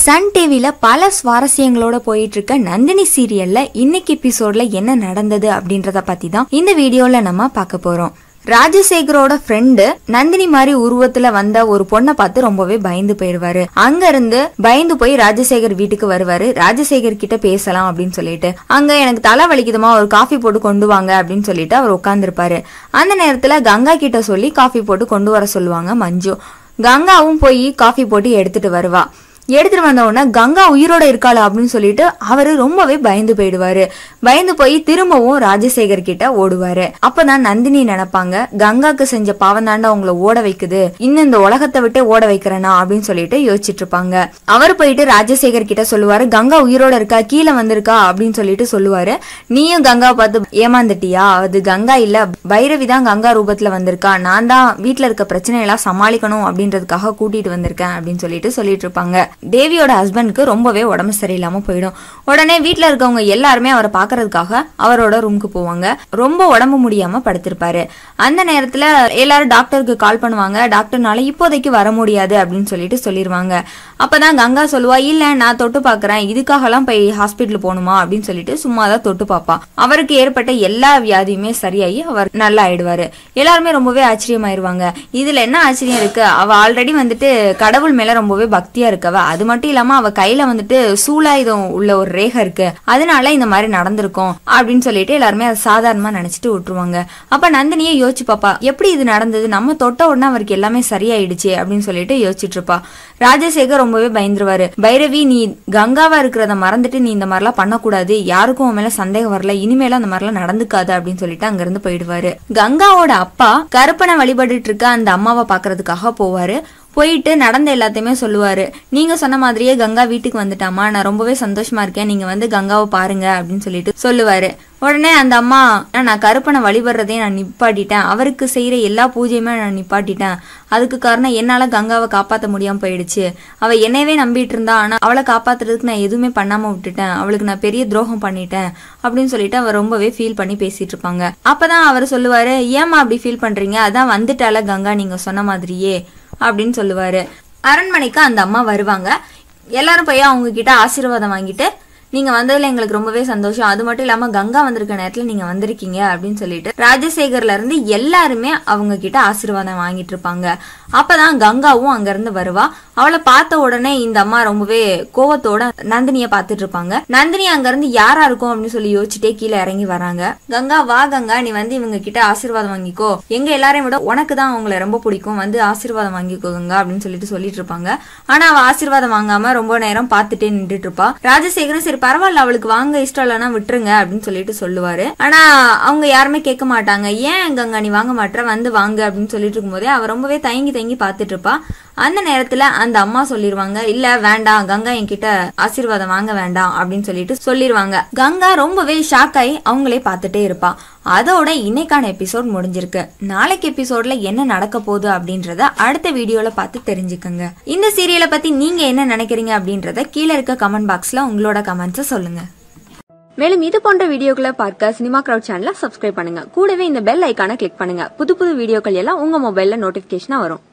Sun டிவில பல சுவாரஸ்யங்களோட போயிட்டு இருக்க நந்தினி சீரியல்ல இன்னைக்கு எபிசோட்ல என்ன நடந்தது அப்படின்றத பத்தி தான் இந்த வீடியோல நம்ம பார்க்க போறோம் ராஜசேகரோட ஃப்ரெண்டு நந்தினி மாதிரி உருவத்துல வந்த ஒரு பொண்ணை பார்த்து ரொம்பவே பயந்து போயிடுவாரு அங்க இருந்து பயந்து போய் ராஜசேகர் வீட்டுக்கு வருவாரு ராஜசேகர் கிட்ட பேசலாம் அப்படின்னு சொல்லிட்டு அங்க எனக்கு தலை வலிக்குதுமா ஒரு காஃபி போட்டு கொண்டு வாங்க அப்படின்னு சொல்லிட்டு அவர் உட்காந்துருப்பாரு அந்த நேரத்துல கங்கா கிட்ட சொல்லி காஃபி போட்டு கொண்டு வர சொல்லுவாங்க மஞ்சு கங்காவும் போய் காஃபி போட்டு எடுத்துட்டு வருவா எடுத்துட்டு வந்த உடனே கங்கா உயிரோட இருக்காளா அப்படின்னு சொல்லிட்டு அவரு ரொம்பவே பயந்து போயிடுவாரு பயந்து போய் திரும்பவும் ராஜசேகர் கிட்ட ஓடுவாரு அப்பதான் நந்தினி நினைப்பாங்க கங்காக்கு செஞ்ச பாவம் தாண்டா உங்களை ஓட வைக்குது இன்னும் இந்த உலகத்தை விட்டே ஓட வைக்கிறேனா அப்படின்னு சொல்லிட்டு யோசிச்சுட்டு இருப்பாங்க அவர் போயிட்டு ராஜசேகர் கிட்ட சொல்லுவாரு கங்கா உயிரோட இருக்கா கீழே வந்திருக்கா அப்படின்னு சொல்லிட்டு சொல்லுவாரு நீயும் கங்கா பார்த்து ஏமாந்துட்டியா அது கங்கா இல்ல பைரவி தான் கங்கா ரூபத்துல வந்திருக்கா நான் தான் வீட்டுல இருக்க பிரச்சனையெல்லாம் சமாளிக்கணும் அப்படின்றதுக்காக கூட்டிட்டு வந்திருக்கேன் அப்படின்னு சொல்லிட்டு சொல்லிட்டு இருப்பாங்க தேவியோட ஹஸ்பண்ட்க்கு ரொம்பவே உடம்பு சரியில்லாம போயிடும் உடனே வீட்ல இருக்கவங்க எல்லாருமே அவரை பாக்குறதுக்காக அவரோட ரூமுக்கு போவாங்க ரொம்ப உடம்பு முடியாம படுத்திருப்பாரு அந்த நேரத்துல எல்லாரும் டாக்டருக்கு கால் பண்ணுவாங்க டாக்டர்னால இப்போதைக்கு வர முடியாது அப்படின்னு சொல்லிட்டு சொல்லிடுவாங்க அப்பதான் கங்கா சொல்லுவா இல்ல நான் தொட்டு பாக்குறேன் இதுக்காகலாம் போய் ஹாஸ்பிட்டல் போகணுமா அப்படின்னு சொல்லிட்டு சும்மா தான் தொட்டு பாப்பா அவருக்கு ஏற்பட்ட எல்லா வியாதியுமே சரியாகி அவர் நல்லா ஆயிடுவாரு எல்லாருமே ரொம்பவே ஆச்சரியமாயிருவாங்க இதுல என்ன ஆச்சரியம் இருக்கு அவ ஆல்ரெடி வந்துட்டு கடவுள் மேல ரொம்பவே பக்தியா இருக்கவ அது மட்டும் இல்லாம அவ கையில வந்துட்டு சூலாயுதம் உள்ள ஒரு ரேகை இருக்கு அதனால இந்த மாதிரி நடந்திருக்கும் அப்படின்னு சொல்லிட்டு எல்லாருமே அதை சாதாரணமா நினைச்சிட்டு விட்டுருவாங்க அப்ப நந்தினியே யோசிச்சு பாப்பா எப்படி இது நடந்தது நம்ம தொட்ட உடனே அவருக்கு எல்லாமே சரியாயிடுச்சு அப்படின்னு சொல்லிட்டு யோசிச்சுட்டு இருப்பா ராஜசேகர் ரொம்பவே பயந்துருவாரு பைரவி நீ கங்காவா இருக்கிறத மறந்துட்டு நீ இந்த மாதிரிலாம் பண்ணக்கூடாது யாருக்கும் உன் மேல சந்தேகம் வரல இனிமேல அந்த மாதிரிலாம் நடந்துக்காது அப்படின்னு சொல்லிட்டு அங்க இருந்து போயிடுவாரு கங்காவோட அப்பா கருப்பனை வழிபட்டுட்டு இருக்க அந்த அம்மாவை பாக்குறதுக்காக போவாரு போயிட்டு நடந்த எல்லாத்தையுமே சொல்லுவாரு நீங்க சொன்ன மாதிரியே கங்கா வீட்டுக்கு வந்துட்டாமா நான் ரொம்பவே சந்தோஷமா இருக்கேன் நீங்க வந்து கங்காவை பாருங்க அப்படின்னு சொல்லிட்டு சொல்லுவாரு உடனே அந்த அம்மா நான் கருப்பனை வழிபடுறதே நான் நிப்பாட்டிட்டேன் அவருக்கு செய்யற எல்லா பூஜையுமே நான் நிப்பாட்டிட்டேன் அதுக்கு காரணம் என்னால கங்காவை காப்பாத்த முடியாம போயிடுச்சு அவ என்னையவே நம்பிட்டு இருந்தா ஆனா அவளை காப்பாத்துறதுக்கு நான் எதுவுமே பண்ணாம விட்டுட்டேன் அவளுக்கு நான் பெரிய துரோகம் பண்ணிட்டேன் அப்படின்னு சொல்லிட்டு அவர் ரொம்பவே ஃபீல் பண்ணி பேசிட்டு இருப்பாங்க அப்பதான் அவர் சொல்லுவாரு ஏமா அப்படி ஃபீல் பண்றீங்க அதான் வந்துட்டால கங்கா நீங்க சொன்ன மாதிரியே அப்படின்னு சொல்லுவாரு அரண்மனைக்கு அந்த அம்மா வருவாங்க எல்லாரும் போய் அவங்க கிட்ட ஆசீர்வாதம் வாங்கிட்டு நீங்க வந்ததுல எங்களுக்கு ரொம்பவே சந்தோஷம் அது மட்டும் இல்லாம கங்கா வந்திருக்க நேரத்துல நீங்க வந்திருக்கீங்க அப்படின்னு சொல்லிட்டு ராஜசேகர்ல இருந்து எல்லாருமே அவங்க கிட்ட ஆசீர்வாதம் வாங்கிட்டு இருப்பாங்க அப்பதான் கங்காவும் அங்க இருந்து வருவா அவளை பார்த்த உடனே இந்த அம்மா ரொம்பவே கோவத்தோட நந்தினிய பாத்துட்டு இருப்பாங்க நந்தினி அங்க இருந்து யாரா இருக்கும் அப்படின்னு சொல்லி யோசிச்சுட்டே கீழே இறங்கி வராங்க கங்கா வா கங்கா நீ வந்து இவங்க கிட்ட ஆசீர்வாதம் வாங்கிக்கோ எங்க எல்லாரையும் விட உனக்கு தான் அவங்கள ரொம்ப பிடிக்கும் வந்து ஆசீர்வாதம் வாங்கிக்கோ கங்கா அப்படின்னு சொல்லிட்டு சொல்லிட்டு இருப்பாங்க ஆனா அவ ஆசீர்வாதம் வாங்காம ரொம்ப நேரம் பார்த்துட்டே நின்றுட்டு இருப்பா ராஜசேகரும் சரி பரவாயில்ல அவளுக்கு வாங்க இஷ்டம் இல்லைன்னா விட்டுருங்க அப்படின்னு சொல்லிட்டு சொல்லுவாரு ஆனா அவங்க யாருமே கேட்க மாட்டாங்க ஏன் கங்கா நீ வாங்க மாட்டற வந்து வாங்க அப்படின்னு சொல்லிட்டு இருக்கும்போதே அவ ரொம்பவே தயங்கி தயங்கி பார்த்துட்டு இருப்பா அந்த நேரத்துல அந்த அம்மா சொல்லிருவாங்க இல்ல வேண்டாம் கங்கா என்கிட்ட ஆசீர்வாதம் வாங்க வேண்டாம் அப்படின்னு சொல்லிட்டு சொல்லிருவாங்க கங்கா ரொம்பவே ஷாக் ஆகி அவங்களே பார்த்துட்டே இருப்பா அதோட இன்னைக்கான எபிசோட் முடிஞ்சிருக்கு நாளைக்கு எபிசோட்ல என்ன நடக்க போகுது அப்படின்றத அடுத்த வீடியோல பார்த்து தெரிஞ்சுக்கங்க இந்த சீரியலை பத்தி நீங்க என்ன நினைக்கிறீங்க அப்படின்றத கீழே இருக்க கமெண்ட் பாக்ஸ்ல உங்களோட கமெண்ட்ஸை சொல்லுங்க மேலும் இது போன்ற வீடியோக்களை பார்க்க சினிமா கிரவுட் சேனலை சப்ஸ்கிரைப் பண்ணுங்க கூடவே இந்த பெல் ஐக்கானை கிளிக் பண்ணுங்க புது புது வீடியோக்கள் எல்லாம் உங்க மொபைல்ல நோட்டிபிகேஷனா வரும்